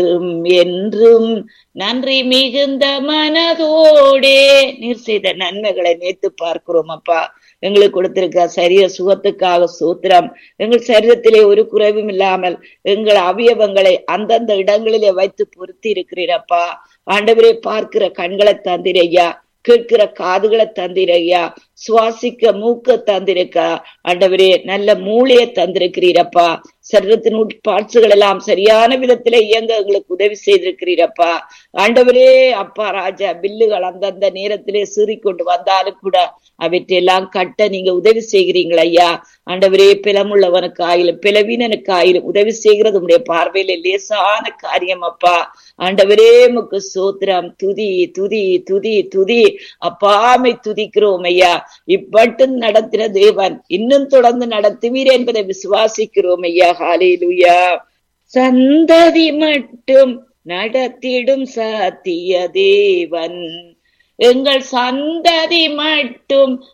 என்றும் நன்றி மிகுந்த மனதோடே நீர் செய்த நன்மைகளை நேத்து பார்க்கிறோம் அப்பா எங்களுக்கு கொடுத்திருக்க சரீர சுகத்துக்காக சூத்திரம் எங்கள் சரீரத்திலே ஒரு குறைவும் இல்லாமல் எங்கள் அவயவங்களை அந்தந்த இடங்களிலே வைத்து பொருத்தி இருக்கிறீரப்பா ஆண்டவரே பார்க்கிற கண்களை தந்திரையா கேட்கிற காதுகளை தந்திரையா சுவாசிக்க மூக்க தந்திருக்க ஆண்டவரே நல்ல மூளையை தந்திருக்கிறீரப்பா சரீரத்தின் உட்பாட்சுகள் எல்லாம் சரியான விதத்துல இயங்க எங்களுக்கு உதவி செய்திருக்கிறீரப்பா ஆண்டவரே அப்பா ராஜா பில்லுகள் அந்தந்த நேரத்திலே சீறி கொண்டு வந்தாலும் கூட அவற்றையெல்லாம் கட்ட நீங்க உதவி செய்கிறீங்களா ஐயா ஆண்டவரே பிளமுள்ளவனுக்கு ஆயிலும் பிளவீனனுக்கு ஆயிலும் உதவி செய்கிறது உடைய பார்வையில லேசான காரியம் அப்பா ஆண்டவரே முக்கு சோத்திரம் துதி துதி துதி துதி அப்பாமை துதிக்கிறோம் ஐயா இப்பட்டும் நடத்தின தேவன் இன்னும் தொடர்ந்து நடத்துவீர் என்பதை விசுவாசிக்கிறோம் ஐயா ஹாலேலுயா சந்ததி மட்டும் நடத்திடும் சாத்திய தேவன் எங்கள் சந்ததி மட்டும்